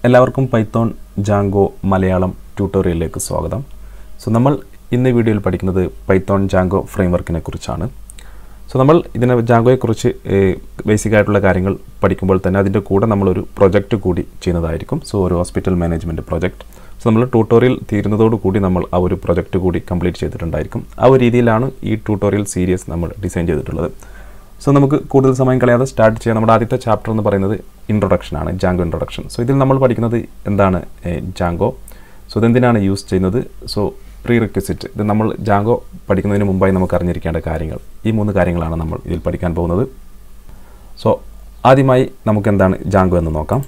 എല്ലാവർക്കും പൈത്തോൺ ജാങ്കോ മലയാളം ട്യൂട്ടോറിയലിലേക്ക് സ്വാഗതം സോ നമ്മൾ ഇന്ന് ഈ വീഡിയോയിൽ പഠിക്കുന്നത് പൈത്തോൺ ജാങ്കോ ഫ്രെയിംവർക്കിനെ കുറിച്ചാണ് സോ നമ്മൾ ഇതിനെ ജാങ്കോയെക്കുറിച്ച് ബേസിക് ആയിട്ടുള്ള കാര്യങ്ങൾ പഠിക്കുമ്പോൾ തന്നെ അതിൻ്റെ കൂടെ നമ്മളൊരു പ്രൊജക്റ്റ് കൂടി ചെയ്യുന്നതായിരിക്കും സോ ഒരു ഹോസ്പിറ്റൽ മാനേജ്മെൻറ്റ് പ്രൊജക്റ്റ് സോ നമ്മൾ ട്യൂട്ടോറിയൽ തീരുന്നതോടു കൂടി നമ്മൾ ആ ഒരു പ്രൊജക്റ്റ് കൂടി കംപ്ലീറ്റ് ചെയ്തിട്ടുണ്ടായിരിക്കും ആ ഒരു രീതിയിലാണ് ഈ ട്യൂട്ടോറിയൽ സീരീസ് നമ്മൾ ഡിസൈൻ ചെയ്തിട്ടുള്ളത് സോ നമുക്ക് കൂടുതൽ സമയം കളയാതെ സ്റ്റാർട്ട് ചെയ്യാം നമ്മുടെ ആദ്യത്തെ ചാപ്റ്റർ എന്ന് പറയുന്നത് ഇൻട്രൊഡക്ഷൻ ആണ് ജാങ്കോ ഇൻട്രൊഡക്ഷൻ സോ ഇതിൽ നമ്മൾ പഠിക്കുന്നത് എന്താണ് ജാങ്കോ സോ ഇതെന്തിനാണ് യൂസ് ചെയ്യുന്നത് സോ പ്രീ റിക്വസിറ്റ് ഇത് നമ്മൾ ജാങ്കോ പഠിക്കുന്നതിന് മുമ്പായി നമുക്ക് അറിഞ്ഞിരിക്കേണ്ട കാര്യങ്ങൾ ഈ മൂന്ന് കാര്യങ്ങളാണ് നമ്മൾ ഇതിൽ പഠിക്കാൻ പോകുന്നത് സോ ആദ്യമായി നമുക്ക് എന്താണ് ജാങ്കോ എന്ന് നോക്കാം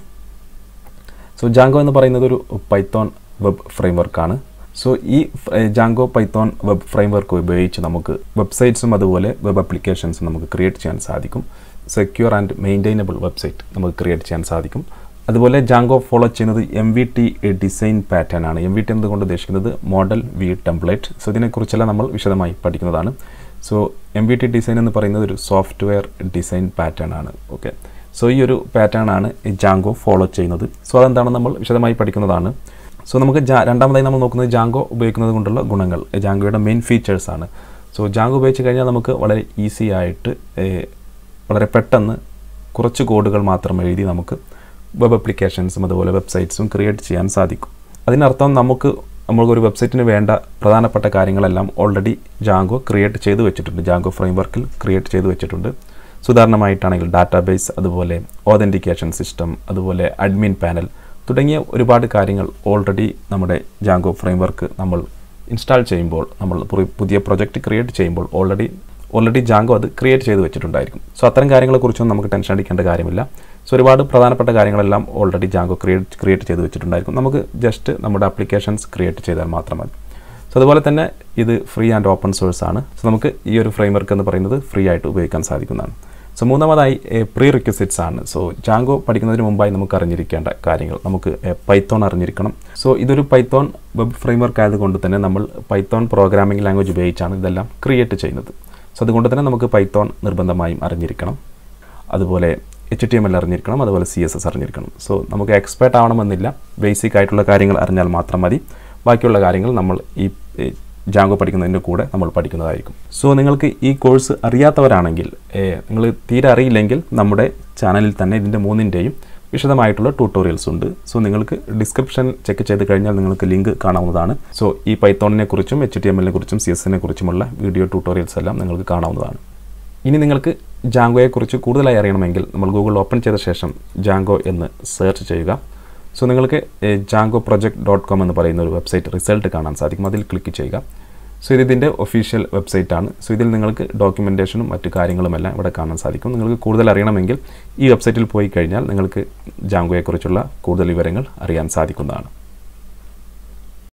സോ ജാങ്കോ എന്ന് പറയുന്നത് ഒരു പൈത്തോൺ വെബ് ഫ്രെയിംവർക്കാണ് സോ ഈ ജാങ്കോ പൈത്തോൺ വെബ് ഫ്രെയിംവർക്ക് ഉപയോഗിച്ച് നമുക്ക് വെബ്സൈറ്റ്സും അതുപോലെ വെബ് ആപ്ലിക്കേഷൻസും നമുക്ക് ക്രിയേറ്റ് ചെയ്യാൻ സാധിക്കും സെക്യൂർ ആൻഡ് മെയിൻറ്റൈനബിൾ വെബ്സൈറ്റ് നമുക്ക് ക്രിയേറ്റ് ചെയ്യാൻ സാധിക്കും അതുപോലെ ജാങ്കോ ഫോളോ ചെയ്യുന്നത് M V T design pattern ആണ് എം വി ടി എന്നതുകൊണ്ട് ഉദ്ദേശിക്കുന്നത് മോഡൽ വി ടെംപ്ലേറ്റ് സോ ഇതിനെക്കുറിച്ചെല്ലാം നമ്മൾ വിശദമായി പഠിക്കുന്നതാണ് so M V T design എന്ന് പറയുന്നത് ഒരു സോഫ്റ്റ്വെയർ ഡിസൈൻ പാറ്റേൺ ആണ് ഓക്കെ സോ ഈ ഒരു പാറ്റേൺ ആണ് ജാങ്കോ ഫോളോ ചെയ്യുന്നത് സോ അതെന്താണെന്ന് നമ്മൾ വിശദമായി പഠിക്കുന്നതാണ് സോ നമുക്ക് ജാ രണ്ടാമതായി നമ്മൾ നോക്കുന്നത് ജാങ്കോ ഉപയോഗിക്കുന്നത് കൊണ്ടുള്ള ഗുണങ്ങൾ ജാങ്കോയുടെ മെയിൻ ഫീച്ചേഴ്സ് ആണ് സോ ജാങ്കോ ഉപയോഗിച്ച് കഴിഞ്ഞാൽ നമുക്ക് വളരെ ഈസി ആയിട്ട് വളരെ പെട്ടെന്ന് കുറച്ച് കോഡുകൾ മാത്രം എഴുതി നമുക്ക് വെബ് ആപ്ലിക്കേഷൻസും അതുപോലെ വെബ്സൈറ്റ്സും ക്രിയേറ്റ് ചെയ്യാൻ സാധിക്കും അതിനർത്ഥം നമുക്ക് നമ്മൾക്കൊരു വെബ്സൈറ്റിന് വേണ്ട പ്രധാനപ്പെട്ട കാര്യങ്ങളെല്ലാം ഓൾറെഡി ജാങ്കോ ക്രിയേറ്റ് ചെയ്ത് വെച്ചിട്ടുണ്ട് ജാങ്കോ ഫ്രെയിംവർക്കിൽ ക്രിയേറ്റ് ചെയ്ത് വെച്ചിട്ടുണ്ട് സുധാരണമായിട്ടാണെങ്കിൽ ഡാറ്റാബേസ് അതുപോലെ ഓതൻറ്റിക്കേഷൻ സിസ്റ്റം അതുപോലെ അഡ്മിൻ പാനൽ തുടങ്ങിയ ഒരുപാട് കാര്യങ്ങൾ ഓൾറെഡി നമ്മുടെ ജാങ്കോ ഫ്രെയിംവർക്ക് നമ്മൾ ഇൻസ്റ്റാൾ ചെയ്യുമ്പോൾ നമ്മൾ പുതിയ പ്രൊജക്റ്റ് ക്രിയേറ്റ് ചെയ്യുമ്പോൾ ഓൾറെഡി ഓൾറെഡി ജാങ്കോ അത് ക്രിയേറ്റ് ചെയ്ത് വെച്ചിട്ടുണ്ടായിരിക്കും സോ അത്തരം കാര്യങ്ങളെക്കുറിച്ചൊന്നും നമുക്ക് ടെൻഷൻ അടിക്കേണ്ട കാര്യമില്ല സോ ഒരുപാട് പ്രധാനപ്പെട്ട കാര്യങ്ങളെല്ലാം ഓൾറെഡി ജാങ്കോ ക്രിയേറ്റ് ക്രിയേറ്റ് ചെയ്ത് വെച്ചിട്ടുണ്ടായിരിക്കും നമുക്ക് ജസ്റ്റ് നമ്മുടെ ആപ്ലിക്കേഷൻസ് ക്രിയേറ്റ് ചെയ്താൽ മാത്രം മതി സോ അതുപോലെ തന്നെ ഇത് ഫ്രീ ആൻഡ് ഓപ്പൺ സോഴ്സ് ആണ് സോ നമുക്ക് ഈ ഒരു ഫ്രെയിംവർക്ക് എന്ന് പറയുന്നത് ഫ്രീ ആയിട്ട് ഉപയോഗിക്കാൻ സാധിക്കുന്നതാണ് സോ മൂന്നാമതായി പ്രീ റിക്വസിറ്റ്സ് ആണ് സോ ജാങ്കോ പഠിക്കുന്നതിന് മുമ്പായി നമുക്ക് അറിഞ്ഞിരിക്കേണ്ട കാര്യങ്ങൾ നമുക്ക് പൈത്തോൺ അറിഞ്ഞിരിക്കണം സോ ഇതൊരു പൈത്തോൺ വെബ് ഫ്രെയിംവർക്ക് ആയതുകൊണ്ട് തന്നെ നമ്മൾ പൈത്തോൺ പ്രോഗ്രാമിംഗ് ലാംഗ്വേജ് ഉപയോഗിച്ചാണ് ഇതെല്ലാം ക്രിയേറ്റ് ചെയ്യുന്നത് സോ അതുകൊണ്ട് തന്നെ നമുക്ക് പൈത്തോൺ നിർബന്ധമായും അറിഞ്ഞിരിക്കണം അതുപോലെ എച്ച് ടി എം എൽ അറിഞ്ഞിരിക്കണം അതുപോലെ സി എസ് എസ് അറിഞ്ഞിരിക്കണം സോ നമുക്ക് എക്സ്പേർട്ട് ആവണമെന്നില്ല ബേസിക് ആയിട്ടുള്ള കാര്യങ്ങൾ അറിഞ്ഞാൽ മാത്രം മതി ബാക്കിയുള്ള കാര്യങ്ങൾ നമ്മൾ ഈ ജാങ്കോ പഠിക്കുന്നതിൻ്റെ കൂടെ നമ്മൾ പഠിക്കുന്നതായിരിക്കും സോ നിങ്ങൾക്ക് ഈ കോഴ്സ് അറിയാത്തവരാണെങ്കിൽ നിങ്ങൾ തീരെ അറിയില്ലെങ്കിൽ നമ്മുടെ ചാനലിൽ തന്നെ ഇതിൻ്റെ മൂന്നിൻ്റെയും വിശദമായിട്ടുള്ള ട്യൂട്ടോറിയൽസ് ഉണ്ട് സോ നിങ്ങൾക്ക് ഡിസ്ക്രിപ്ഷൻ ചെക്ക് ചെയ്ത് കഴിഞ്ഞാൽ നിങ്ങൾക്ക് ലിങ്ക് കാണാവുന്നതാണ് സോ ഈ പൈത്തോണിനെ കുറിച്ചും എച്ച് ടി എം എല്ലിനെ കുറിച്ചും സി എസിനെ കുറിച്ചുമുള്ള വീഡിയോ ട്യൂട്ടോറിയൽസ് എല്ലാം നിങ്ങൾക്ക് കാണാവുന്നതാണ് ഇനി നിങ്ങൾക്ക് ജാങ്കോയെക്കുറിച്ച് കൂടുതലായി അറിയണമെങ്കിൽ നമ്മൾ ഗൂഗിൾ ഓപ്പൺ ചെയ്ത ശേഷം ജാങ്കോ എന്ന് സെർച്ച് ചെയ്യുക സോ നിങ്ങൾക്ക് ജാങ്കോ പ്രൊജക്ട് ഡോട്ട് കോം എന്ന് പറയുന്ന ഒരു വെബ്സൈറ്റ് റിസൾട്ട് കാണാൻ സാധിക്കും അതിൽ ക്ലിക്ക് ചെയ്യുക സോ ഇത് ഇതിൻ്റെ ഒഫീഷ്യൽ വെബ്സൈറ്റ് ആണ് സോ ഇതിൽ നിങ്ങൾക്ക് ഡോക്യുമെൻറ്റേഷനും മറ്റു കാര്യങ്ങളുമെല്ലാം ഇവിടെ കാണാൻ സാധിക്കും നിങ്ങൾക്ക് കൂടുതൽ അറിയണമെങ്കിൽ ഈ വെബ്സൈറ്റിൽ പോയി കഴിഞ്ഞാൽ നിങ്ങൾക്ക് ജാങ്കോയെക്കുറിച്ചുള്ള കൂടുതൽ വിവരങ്ങൾ അറിയാൻ സാധിക്കുന്നതാണ്